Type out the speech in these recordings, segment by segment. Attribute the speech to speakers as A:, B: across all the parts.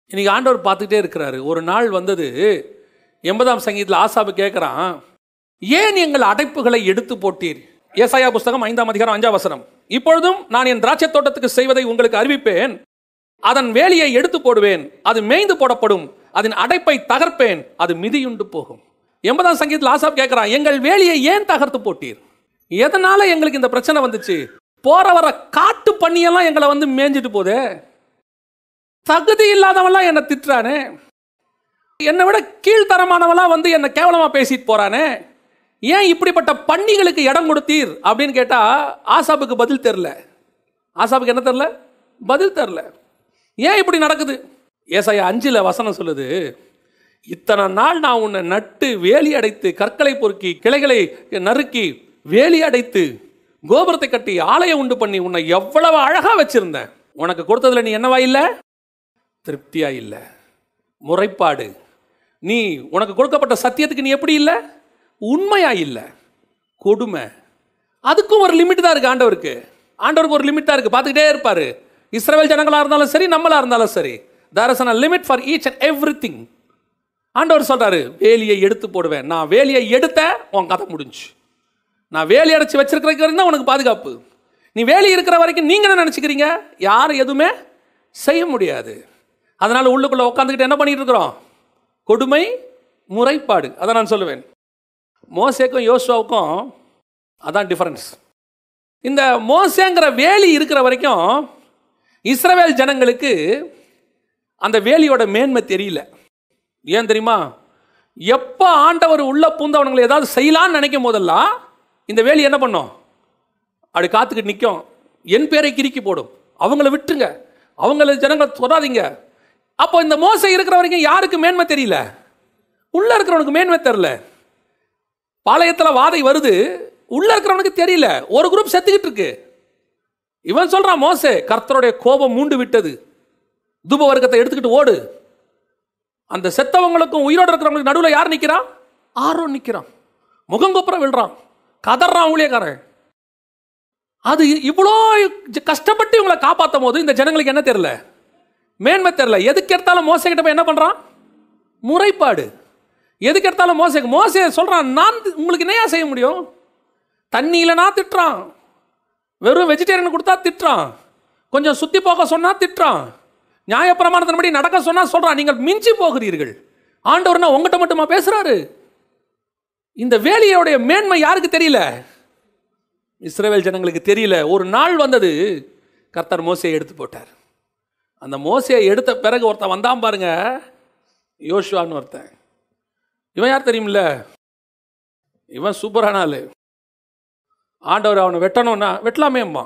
A: இன்னைக்கு ஆண்டவர் பார்த்துக்கிட்டே இருக்கிறாரு ஒரு நாள் வந்தது எண்பதாம் சங்கீதத்தில் ஆசாபு கேட்குறான் ஏன் எங்கள் அடைப்புகளை எடுத்து போட்டீர் ஏசாயா புஸ்தகம் ஐந்தாம் அதிகாரம் அஞ்சாம் வசனம் இப்பொழுதும் நான் என் திராட்சை தோட்டத்துக்கு செய்வதை உங்களுக்கு அறிவிப்பேன் அதன் வேலியை எடுத்து போடுவேன் அது மேய்ந்து போடப்படும் அதன் அடைப்பை தகர்ப்பேன் அது மிதியுண்டு போகும் எண்பதாம் சங்கீதத்தில் ஆசாப் கேட்கிறான் எங்கள் வேலியை ஏன் தகர்த்து போட்டீர் எதனால எங்களுக்கு இந்த பிரச்சனை வந்துச்சு போற வர காட்டு பண்ணியெல்லாம் எங்களை வந்து மேய்ஞ்சிட்டு போதே தகுதி இல்லாதவன்லாம் என்னை திட்டுறானே என்னை விட கீழ்த்தரமானவெல்லாம் வந்து என்னை கேவலமா பேசிட்டு போறானே ஏன் இப்படிப்பட்ட பன்னிகளுக்கு இடம் கொடுத்தீர் அப்படின்னு கேட்டா ஆசாப்புக்கு பதில் தெரில ஆசாப்புக்கு என்ன தெரில பதில் தெரில ஏன் இப்படி நடக்குது ஏசாயா அஞ்சில் வசனம் சொல்லுது இத்தனை நாள் நான் உன்னை நட்டு வேலி அடைத்து கற்களை பொறுக்கி கிளைகளை நறுக்கி வேலி அடைத்து கோபுரத்தை கட்டி ஆலயம் உண்டு பண்ணி உன்னை எவ்வளவு அழகா வச்சிருந்தேன் உனக்கு கொடுத்ததுல நீ என்னவா இல்லை திருப்தியா இல்லை முறைப்பாடு நீ உனக்கு கொடுக்கப்பட்ட சத்தியத்துக்கு நீ எப்படி இல்லை உண்மையா இல்லை கொடுமை அதுக்கும் ஒரு லிமிட் தான் இருக்கு ஆண்டவருக்கு ஆண்டவருக்கு ஒரு லிமிட் தான் இருக்கு பார்த்துக்கிட்டே இருப்பாரு இஸ்ரேல் ஜனங்களா இருந்தாலும் சரி நம்மளா இருந்தாலும் சரி there is a limit for each and everything ஆண்டவர் சொல்றாரு வேலியை எடுத்து போடுவேன் நான் வேலியை எடுத்த உன் கதை முடிஞ்சு நான் வேலி அடைச்சு வச்சிருக்கிற வரைக்கும் தான் உனக்கு பாதுகாப்பு நீ வேலி இருக்கிற வரைக்கும் நீங்க என்ன நினைச்சுக்கிறீங்க யாரும் எதுவுமே செய்ய முடியாது அதனால உள்ளுக்குள்ள உட்காந்துக்கிட்டு என்ன பண்ணிட்டு இருக்கிறோம் கொடுமை முறைப்பாடு அதை நான் சொல்லுவேன் மோசேக்கும் யோசுவாவுக்கும் அதான் டிஃபரன்ஸ் இந்த மோசேங்கிற வேலி இருக்கிற வரைக்கும் இஸ்ரவேல் ஜனங்களுக்கு அந்த வேலியோட மேன்மை தெரியல ஏன் தெரியுமா எப்போ ஆண்டவர் உள்ள பூந்தவனுங்களை ஏதாவது செய்யலாம்னு நினைக்கும் போதெல்லாம் இந்த வேலி என்ன பண்ணும் அப்படி காத்துக்கிட்டு நிற்கும் என் பேரை கிறுக்கி போடும் அவங்கள விட்டுங்க அவங்கள ஜனங்களை தொடாதீங்க அப்போ இந்த மோசை இருக்கிற வரைக்கும் யாருக்கு மேன்மை தெரியல உள்ள இருக்கிறவனுக்கு மேன்மை தெரியல பாளையத்தில் வாதை வருது உள்ள இருக்கிறவனுக்கு தெரியல ஒரு குரூப் செத்துக்கிட்டு இருக்கு இவன் சொல்றான் மோசே கர்த்தருடைய கோபம் மூண்டு விட்டது தூப வர்க்கத்தை எடுத்துக்கிட்டு ஓடு அந்த செத்தவங்களுக்கும் உயிரோடு இருக்கிறவங்களுக்கு நடுவில் யார் நிற்கிறான் ஆரோன் நிற்கிறான் முகங்கொப்புற விழுறான் கதறான் ஊழியக்காரன் அது இவ்வளோ கஷ்டப்பட்டு இவங்களை காப்பாற்றும் போது இந்த ஜனங்களுக்கு என்ன தெரியல மேன்மை தெரியல எதுக்கு எடுத்தாலும் மோசக்கிட்ட போய் என்ன பண்ணுறான் முறைப்பாடு எதுக்கு எடுத்தாலும் மோசை மோசையை சொல்கிறான் நான் உங்களுக்கு என்னையா செய்ய முடியும் தண்ணி இல்லைனா திட்டுறான் வெறும் வெஜிடேரியன் கொடுத்தா திட்டுறான் கொஞ்சம் சுற்றி போக சொன்னால் திட்டுறான் நியாயப்பிரமாணத்தின்படி நடக்க சொன்னால் சொல்கிறான் நீங்கள் மிஞ்சி போகிறீர்கள் ஆண்டவர்னா உங்ககிட்ட மட்டுமா பேசுகிறாரு இந்த வேலையோடைய மேன்மை யாருக்கு தெரியல இஸ்ரேல் ஜனங்களுக்கு தெரியல ஒரு நாள் வந்தது கர்த்தர் மோசையை எடுத்து போட்டார் அந்த மோசையை எடுத்த பிறகு ஒருத்தன் வந்தான் பாருங்க யோசுவான்னு ஒருத்தன் இவன் யார் தெரியுமில்ல இவன் சூப்பரான ஆளு ஆண்டவர் அவனை வெட்டணும்னா வெட்டலாமேம்மா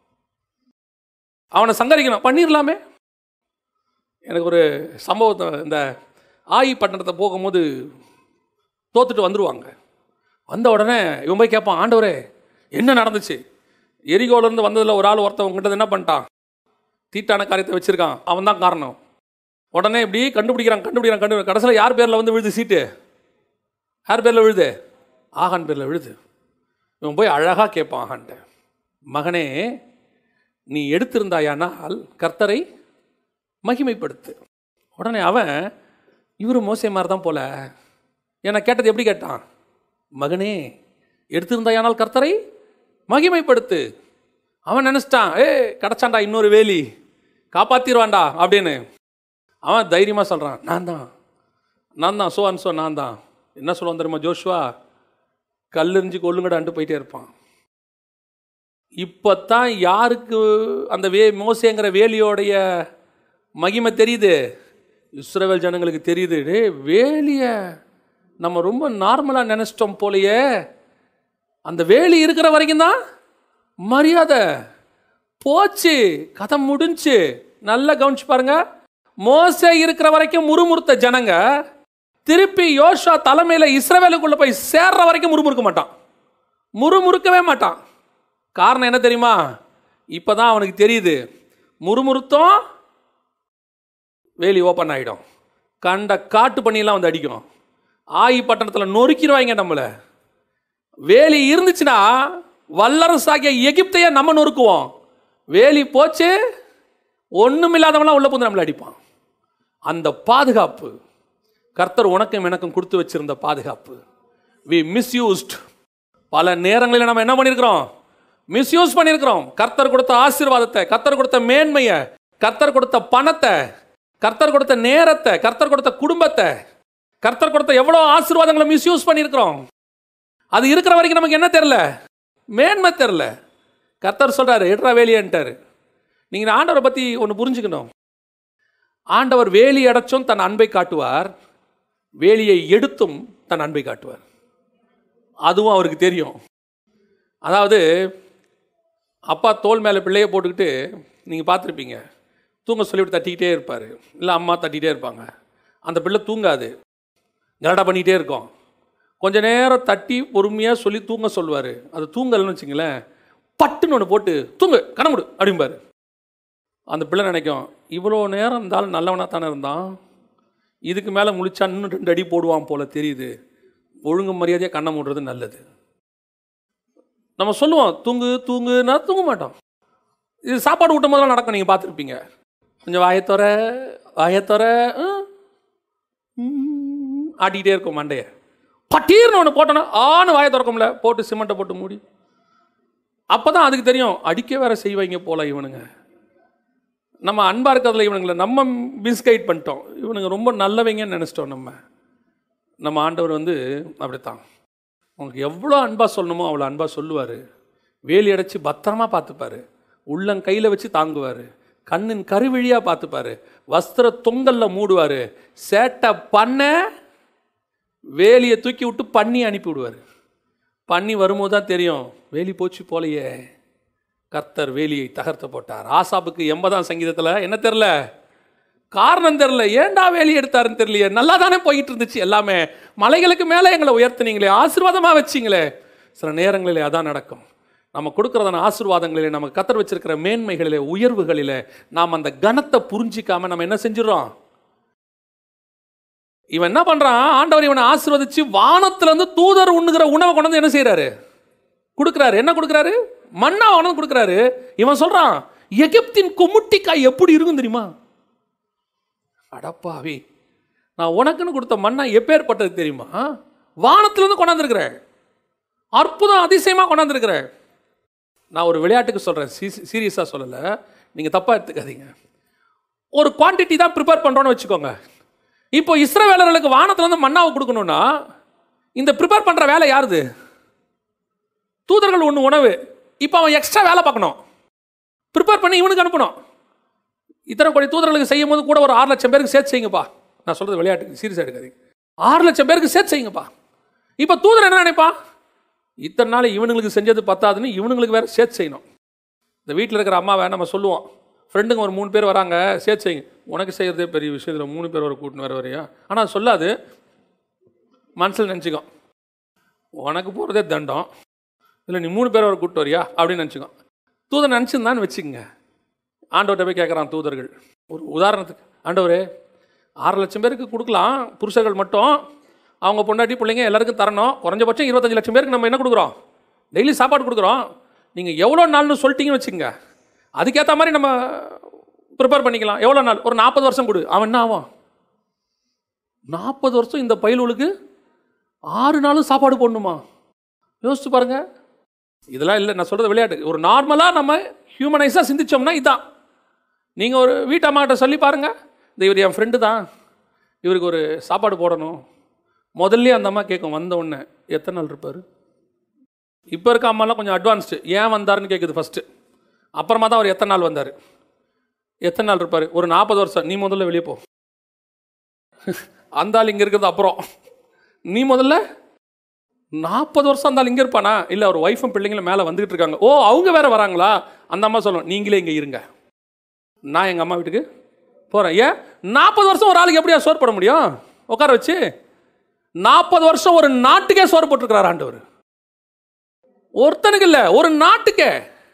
A: அவனை சங்கரிக்கணும் பண்ணிடலாமே எனக்கு ஒரு சம்பவத்தை இந்த ஆயி பட்டணத்தை போகும்போது தோத்துட்டு வந்துடுவாங்க வந்த உடனே இவன் போய் கேட்பான் ஆண்டவரே என்ன நடந்துச்சு எரிகோலேருந்து வந்ததில் ஒரு ஆள் ஒருத்தன் உங்ககிட்ட என்ன பண்ணிட்டான் தீட்டான காரியத்தை வச்சுருக்கான் அவன் தான் காரணம் உடனே இப்படி கண்டுபிடிக்கிறான் கண்டுபிடிக்கிறான் கண்டு கடைசியில் யார் பேரில் வந்து விழுது சீட்டு யார் பேரில் விழுது ஆகான் பேரில் விழுது இவன் போய் அழகாக கேட்பான் ஆகான்ட்ட மகனே நீ எடுத்திருந்தாயானால் கர்த்தரை மகிமைப்படுத்து உடனே அவன் இவரு மோசை மாதிரி தான் போல ஏன்னா கேட்டது எப்படி கேட்டான் மகனே எடுத்திருந்தாயானால் கர்த்தரை மகிமைப்படுத்து அவன் நினச்சிட்டான் ஏ கிடச்சான்டா இன்னொரு வேலி காப்பாற்றிடுவான்டா அப்படின்னு அவன் தைரியமாக சொல்கிறான் நான் தான் நான் தான் சோ அன் சோ நான் தான் என்ன சொல்லுவான் தெரியுமா ஜோஷுவா கல்லெறிஞ்சு கொல்லுங்கடான்ட்டு போயிட்டே இருப்பான் இப்போ தான் யாருக்கு அந்த வே மோசேங்கிற வேலியோடைய மகிமை தெரியுது இஸ்ரவேல் ஜனங்களுக்கு தெரியுது டே வேலிய நம்ம ரொம்ப நார்மலாக நினச்சிட்டோம் போலையே அந்த வேலி இருக்கிற வரைக்கும் தான் மரியாதை போச்சு கதை முடிஞ்சு நல்லா கவனிச்சு பாருங்க மோசே இருக்கிற வரைக்கும் முறுமுறுத்த ஜனங்க திருப்பி யோஷா தலைமையில் இஸ்ரவேலுக்குள்ள போய் சேர்ற வரைக்கும் முறுமுறுக்க மாட்டான் முறுமுறுக்கவே மாட்டான் காரணம் என்ன தெரியுமா இப்பதான் அவனுக்கு தெரியுது முறுமுறுத்தம் வேலி ஓப்பன் ஆகிடும் கண்ட காட்டு பண்ணியெல்லாம் வந்து அடிக்கும் ஆயி பட்டணத்தில் நொறுக்கிடுவாங்க நம்மளை வேலி இருந்துச்சுன்னா வல்லரசாகிய எகிப்தையே நம்ம நொறுக்குவோம் வேலி போச்சு ஒன்றும் இல்லாதவன்லாம் உள்ள புந்து நம்மளை அடிப்பான் அந்த பாதுகாப்பு கர்த்தர் உனக்கும் எனக்கும் கொடுத்து வச்சிருந்த பாதுகாப்பு வி மிஸ்யூஸ்ட் பல நேரங்களில் நம்ம என்ன பண்ணியிருக்கிறோம் மிஸ்யூஸ் பண்ணியிருக்கிறோம் கர்த்தர் கொடுத்த ஆசீர்வாதத்தை கர்த்தர் கொடுத்த மேன்மையை கர்த்தர் கொடுத்த பணத்தை கர்த்தர் கொடுத்த நேரத்தை கர்த்தர் கொடுத்த குடும்பத்தை கர்த்தர் கொடுத்த எவ்வளோ ஆசீர்வாதங்களை மிஸ்யூஸ் பண்ணியிருக்கிறோம் அது இருக்கிற வரைக்கும் நமக்கு என்ன தெரில மேன்மை தெரில கர்த்தர் சொல்றாரு எட்ரா வேலியன்ட்டாரு நீங்கள் ஆண்டவரை பற்றி ஒன்று புரிஞ்சுக்கணும் ஆண்டவர் வேலி அடைச்சும் தன் அன்பை காட்டுவார் வேலியை எடுத்தும் தன் அன்பை காட்டுவார் அதுவும் அவருக்கு தெரியும் அதாவது அப்பா தோல் மேலே பிள்ளைய போட்டுக்கிட்டு நீங்கள் பார்த்துருப்பீங்க தூங்க சொல்லிவிட்டு தட்டிக்கிட்டே இருப்பார் இல்லை அம்மா தட்டிகிட்டே இருப்பாங்க அந்த பிள்ளை தூங்காது கலடா பண்ணிக்கிட்டே இருக்கும் கொஞ்ச நேரம் தட்டி பொறுமையாக சொல்லி தூங்க சொல்லுவார் அது தூங்கலைன்னு வச்சுங்களேன் பட்டுன்னு ஒன்று போட்டு தூங்கு கணமுடு அப்படிம்பாரு அந்த பிள்ளை நினைக்கும் இவ்வளோ நேரம் இருந்தாலும் நல்லவனாக தானே இருந்தான் இதுக்கு மேலே முழிச்சா இன்னும் ரெண்டு அடி போடுவான் போல தெரியுது ஒழுங்கு மரியாதையாக கண்ணை மூடுறது நல்லது நம்ம சொல்லுவோம் தூங்கு தூங்குனா தூங்க மாட்டோம் இது சாப்பாடு ஊட்டும் போதெல்லாம் நடக்கும் நீங்கள் பார்த்துருப்பீங்க கொஞ்சம் வாயத்தொர வாயத்தொர ஆட்டிக்கிட்டே இருக்கும் மண்டையை பட்டீர்னு ஒன்று போட்டோன்னா ஆன்னு வாயை திறக்கும்ல போட்டு சிமெண்ட்டை போட்டு மூடி அப்போ தான் அதுக்கு தெரியும் அடிக்க வேற செய்வாங்க போல இவனுங்க நம்ம அன்பாக இருக்கிறதுல இவனுங்களை நம்ம மிஸ்கைட் பண்ணிட்டோம் இவனுங்க ரொம்ப நல்லவங்கன்னு நினச்சிட்டோம் நம்ம நம்ம ஆண்டவர் வந்து அப்படித்தான் உங்களுக்கு எவ்வளோ அன்பாக சொல்லணுமோ அவ்வளோ அன்பாக சொல்லுவார் வேலி அடைச்சி பத்திரமா பார்த்துப்பாரு உள்ளங்கையில் வச்சு தாங்குவார் கண்ணின் கருவிழியாக பார்த்துப்பாரு வஸ்திர தொங்கல்ல மூடுவார் சேட்டை பண்ண வேலியை தூக்கி விட்டு பண்ணி அனுப்பி விடுவார் பண்ணி வரும்போது தான் தெரியும் வேலி போச்சு போலையே கர்த்தர் வேலியை தகர்த்து போட்டார் ஆசாப்புக்கு எண்பதாம் சங்கீதத்தில் என்ன தெரில காரணம் தெரில ஏன்டா வேலி எடுத்தாருன்னு தெரியலையே நல்லா தானே போயிட்டு இருந்துச்சு எல்லாமே மலைகளுக்கு மேலே எங்களை உயர்த்துனீங்களே ஆசீர்வாதமாக வச்சிங்களே சில நேரங்களிலே அதான் நடக்கும் நம்ம கொடுக்குறதான ஆசீர்வாதங்களிலே நம்ம கத்தர் வச்சிருக்கிற மேன்மைகளிலே உயர்வுகளிலே நாம் அந்த கனத்தை புரிஞ்சிக்காம நம்ம என்ன செஞ்சிடறோம் இவன் என்ன பண்றான் ஆண்டவர் இவனை ஆசீர்வதிச்சு வானத்துல இருந்து தூதர் உண்ணுகிற உணவை கொண்டு வந்து என்ன செய்யறாரு கொடுக்குறாரு என்ன கொடுக்குறாரு மண்ணா கொண்டு வந்து கொடுக்குறாரு இவன் சொல்றான் எகிப்தின் குமுட்டிக்காய் எப்படி இருக்கும் தெரியுமா அடப்பாவி நான் உனக்குன்னு கொடுத்த மண்ணா எப்பேற்பட்டது தெரியுமா வானத்திலிருந்து கொண்டாந்துருக்கிறேன் அற்புதம் அதிசயமாக கொண்டாந்துருக்கிறேன் நான் ஒரு விளையாட்டுக்கு சொல்கிறேன் சீரியஸாக சொல்லலை நீங்கள் தப்பாக எடுத்துக்காதீங்க ஒரு குவான்டிட்டி தான் ப்ரிப்பேர் பண்ணுறோன்னு வச்சுக்கோங்க இப்போ இஸ்ரவேலர்களுக்கு வானத்துலேருந்து மண்ணாவை கொடுக்கணும்னா இந்த ப்ரிப்பேர் பண்ணுற வேலை யாருது தூதர்கள் ஒன்று உணவு இப்போ அவன் எக்ஸ்ட்ரா வேலை பார்க்கணும் ப்ரிப்பேர் பண்ணி இவனுக்கு அனுப்பணும் இத்தனை கோடி தூதர்களுக்கு செய்யும் போது கூட ஒரு ஆறு லட்சம் பேருக்கு சேர்த்து செய்யுங்கப்பா நான் சொல்கிறது விளையாட்டுக்கு சீரியஸாக எடுக்காதீங்க ஆறு லட்சம் பேருக்கு சேர்த்து செய்யுங்கப்பா இப்போ தூதர் என்ன நினைப்பான் இத்தனை நாள் இவனுங்களுக்கு செஞ்சது பத்தாதுன்னு இவனுங்களுக்கு வேற சேர்த்து செய்யணும் இந்த வீட்டில் இருக்கிற அம்மாவை நம்ம சொல்லுவோம் ஃப்ரெண்டுங்க ஒரு மூணு பேர் வராங்க சேர்த்து செய்யுங்க உனக்கு செய்கிறதே பெரிய விஷயம் இதில் மூணு பேர் வர கூட்டின்னு வர வரையா ஆனால் சொல்லாது மனசில் நினச்சிக்கோ உனக்கு போகிறதே தண்டம் இல்லை நீ மூணு பேர் வர கூப்பிட்டு வரியா அப்படின்னு நினச்சிக்கோ தூதர் நினச்சிருந்தான்னு வச்சுக்கோங்க ஆண்டவர்கிட்ட போய் கேட்குறான் தூதர்கள் ஒரு உதாரணத்துக்கு ஆண்டவரே ஆறு லட்சம் பேருக்கு கொடுக்கலாம் புருஷர்கள் மட்டும் அவங்க பொண்டாட்டி பிள்ளைங்க எல்லாருக்கும் தரணும் குறைஞ்சபட்சம் இருபத்தஞ்சு லட்சம் பேருக்கு நம்ம என்ன கொடுக்குறோம் டெய்லி சாப்பாடு கொடுக்குறோம் நீங்கள் எவ்வளோ நாள்னு சொல்லிட்டீங்கன்னு வச்சுக்கோங்க அதுக்கேற்ற மாதிரி நம்ம ப்ரிப்பேர் பண்ணிக்கலாம் எவ்வளோ நாள் ஒரு நாற்பது வருஷம் கொடு அவன் என்ன ஆவான் நாற்பது வருஷம் இந்த பயலுக்கு ஆறு நாளும் சாப்பாடு போடணுமா யோசிச்சு பாருங்க இதெல்லாம் இல்லை நான் சொல்கிறது விளையாட்டு ஒரு நார்மலாக நம்ம ஹியூமனைஸாக சிந்திச்சோம்னா இதான் நீங்கள் ஒரு வீட்டம்மாட்ட சொல்லி பாருங்க இந்த இவர் என் ஃப்ரெண்டு தான் இவருக்கு ஒரு சாப்பாடு போடணும் முதல்ல அந்த அம்மா கேட்கும் வந்த உடனே எத்தனை நாள் இருப்பார் இப்போ இருக்க அம்மாலாம் கொஞ்சம் அட்வான்ஸ்டு ஏன் வந்தாருன்னு கேட்குது ஃபஸ்ட்டு அப்புறமா தான் அவர் எத்தனை நாள் வந்தார் எத்தனை நாள் இருப்பார் ஒரு நாற்பது வருஷம் நீ முதல்ல வெளியே போ அந்த ஆள் இங்கே இருக்கிறது அப்புறம் நீ முதல்ல நாற்பது வருஷம் அந்த ஆள் இங்கே இருப்பானா இல்லை அவர் ஒய்ஃபும் பிள்ளைங்களும் மேலே வந்துகிட்டு இருக்காங்க ஓ அவங்க வேற வராங்களா அந்த அம்மா சொல்லும் நீங்களே இங்கே இருங்க நான் எங்கள் அம்மா வீட்டுக்கு போகிறேன் ஏன் நாற்பது வருஷம் ஒரு ஆளுக்கு எப்படியா சோறு போட முடியும் உட்கார வச்சு நாற்பது வருஷம் ஒரு நாட்டுக்கே சோறு போட்டிருக்கிறார் ஆண்டவர் ஒருத்தனுக்கு இல்லை ஒரு நாட்டுக்கே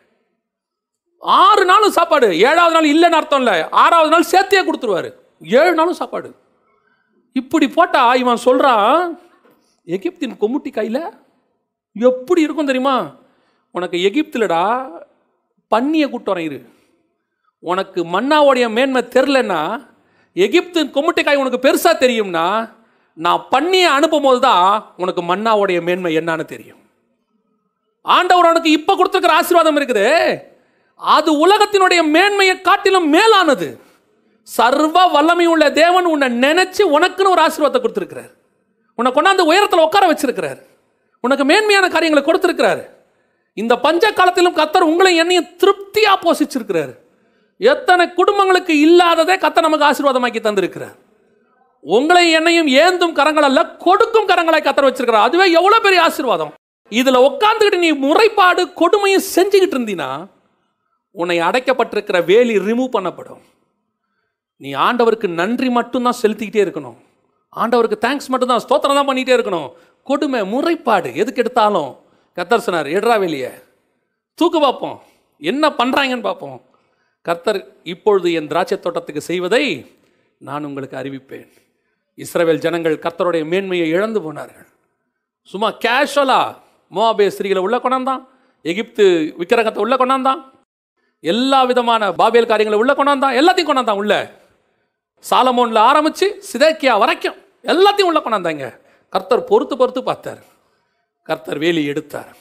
A: ஆறு நாளும் சாப்பாடு ஏழாவது நாள் இல்லைன்னு அர்த்தம் இல்லை ஆறாவது நாள் சேர்த்தே கொடுத்துருவாரு ஏழு நாளும் சாப்பாடு இப்படி போட்டா இவன் சொல்றான் எகிப்தின் கொமுட்டி கையில் எப்படி இருக்கும் தெரியுமா உனக்கு எகிப்துலடா பன்னியை கூட்டு வரேன் இரு உனக்கு மன்னாவுடைய மேன்மை தெரிலன்னா எகிப்து கொம்முட்டிக்காய் உனக்கு பெருசா தெரியும்னா நான் பண்ணிய அனுப்பும் போது தான் உனக்கு மன்னாவுடைய மேன்மை என்னன்னு தெரியும் ஆண்டவர் உனக்கு இப்ப கொடுத்துருக்கிற ஆசீர்வாதம் இருக்குது அது உலகத்தினுடைய மேன்மையை காட்டிலும் மேலானது சர்வ வல்லமை உள்ள தேவன் உன்னை நினைச்சு உனக்குன்னு ஒரு ஆசீர்வாதத்தை கொடுத்துருக்கிறார் உன்னை கொண்டாந்து உயரத்தில் உட்கார வச்சிருக்கிறார் உனக்கு மேன்மையான காரியங்களை கொடுத்துருக்கிறார் இந்த பஞ்ச காலத்திலும் கத்தர் உங்களை என்னையும் திருப்தியா போஷிச்சிருக்கிறார் எத்தனை குடும்பங்களுக்கு இல்லாததே கத்தர் நமக்கு ஆசீர்வாதமாக்கி தந்திருக்கிறார் உங்களை என்னையும் ஏந்தும் கரங்கள் அல்ல கொடுக்கும் கரங்களை கத்தர் வச்சிருக்கிறார் அதுவே எவ்வளவு பெரிய ஆசீர்வாதம் இதுல உட்காந்துக்கிட்டு நீ முறைப்பாடு கொடுமையும் செஞ்சுக்கிட்டு இருந்தீனா உன்னை அடைக்கப்பட்டிருக்கிற வேலி ரிமூவ் பண்ணப்படும் நீ ஆண்டவருக்கு நன்றி மட்டும்தான் செலுத்திக்கிட்டே இருக்கணும் ஆண்டவருக்கு தேங்க்ஸ் மட்டும்தான் ஸ்தோத்திரம் தான் பண்ணிகிட்டே இருக்கணும் கொடுமை முறைப்பாடு எதுக்கு எடுத்தாலும் கத்தர் சொன்னார் எடுறா வெளியே தூக்கு பார்ப்போம் என்ன பண்ணுறாங்கன்னு பார்ப்போம் கர்த்தர் இப்பொழுது என் திராட்சை தோட்டத்துக்கு செய்வதை நான் உங்களுக்கு அறிவிப்பேன் இஸ்ரவேல் ஜனங்கள் கர்த்தருடைய மேன்மையை இழந்து போனார்கள் சும்மா கேஷுவலா மோபே ஸ்திரீகளை உள்ள கொண்டாந்தான் எகிப்து விக்கிரகத்தை உள்ள கொண்டாந்தான் எல்லா விதமான பாபேல் காரியங்களை உள்ள கொண்டாந்தான் எல்லாத்தையும் கொண்டாந்தான் உள்ள சாலமோன்ல ஆரம்பிச்சு சிதேக்கியா வரைக்கும் எல்லாத்தையும் உள்ள கொண்டாந்தாங்க கர்த்தர் பொறுத்து பொறுத்து பார்த்தார் கர்த்தர் வேலி எடுத்தார்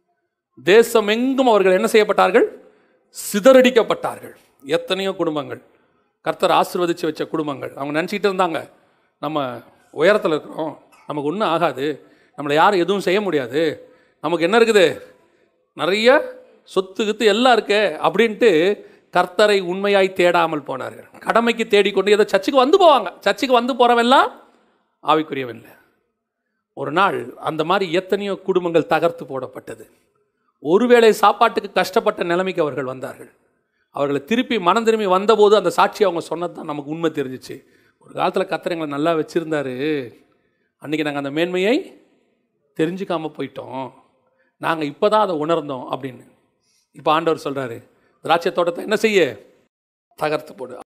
A: தேசம் எங்கும் அவர்கள் என்ன செய்யப்பட்டார்கள் சிதறடிக்கப்பட்டார்கள் எத்தனையோ குடும்பங்கள் கர்த்தர் ஆசீர்வதிச்சு வச்ச குடும்பங்கள் அவங்க நினச்சிக்கிட்டு இருந்தாங்க நம்ம உயரத்தில் இருக்கிறோம் நமக்கு ஒன்றும் ஆகாது நம்மளை யாரும் எதுவும் செய்ய முடியாது நமக்கு என்ன இருக்குது நிறைய சொத்து கித்து எல்லாம் இருக்கே அப்படின்ட்டு கர்த்தரை உண்மையாய் தேடாமல் போனார்கள் கடமைக்கு தேடிக்கொண்டு ஏதோ சர்ச்சுக்கு வந்து போவாங்க சர்ச்சுக்கு வந்து போகிறவெல்லாம் ஆவிக்குரியவன் இல்லை ஒரு நாள் அந்த மாதிரி எத்தனையோ குடும்பங்கள் தகர்த்து போடப்பட்டது ஒருவேளை சாப்பாட்டுக்கு கஷ்டப்பட்ட நிலைமைக்கு அவர்கள் வந்தார்கள் அவர்களை திருப்பி மனம் திரும்பி வந்தபோது அந்த சாட்சி அவங்க சொன்னது தான் நமக்கு உண்மை தெரிஞ்சிச்சு ஒரு காலத்தில் கத்தர் எங்களை நல்லா வச்சுருந்தாரு அன்றைக்கி நாங்கள் அந்த மேன்மையை தெரிஞ்சுக்காம போயிட்டோம் நாங்கள் இப்போ தான் அதை உணர்ந்தோம் அப்படின்னு இப்போ ஆண்டவர் சொல்கிறாரு திராட்சை தோட்டத்தை என்ன செய்ய தகர்த்து போடு